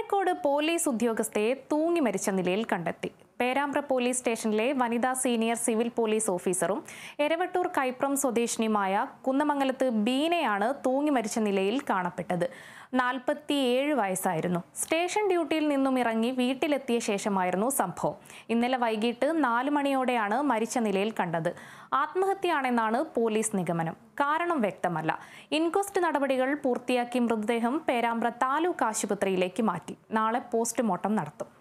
Kozhikode police ഉദ്യോഗസ്ഥയെ തൂങ്ങി മരിച്ച നിലയിൽ കണ്ടെത്തി പേരാമ്പ്ര പോലീസ് സ്റ്റേഷനിലെ വനിതാ സീനിയർ സിവിൽ പോലീസ് ഓഫീസറും എരവട്ടൂർ കൈപ്രം സ്വദേശിനിയുമായ കുന്നമംഗലത്ത് ബീനയാണ് തൂങ്ങി മരിച്ച നിലയിൽ കാണപ്പെട്ടത് നാൽപ്പത്തിയേഴ് വയസ്സായിരുന്നു സ്റ്റേഷൻ ഡ്യൂട്ടിയിൽ നിന്നും ഇറങ്ങി വീട്ടിലെത്തിയ ശേഷമായിരുന്നു സംഭവം ഇന്നലെ വൈകിട്ട് നാല് മണിയോടെയാണ് മരിച്ച നിലയിൽ കണ്ടത് ആത്മഹത്യയാണെന്നാണ് പോലീസ് നിഗമനം കാരണം വ്യക്തമല്ല ഇൻക്വസ്റ്റ് നടപടികൾ പൂർത്തിയാക്കി മൃതദേഹം പേരാമ്പ്ര താലൂക്ക് ആശുപത്രിയിലേക്ക് മാറ്റി നാളെ പോസ്റ്റ്മോർട്ടം നടത്തും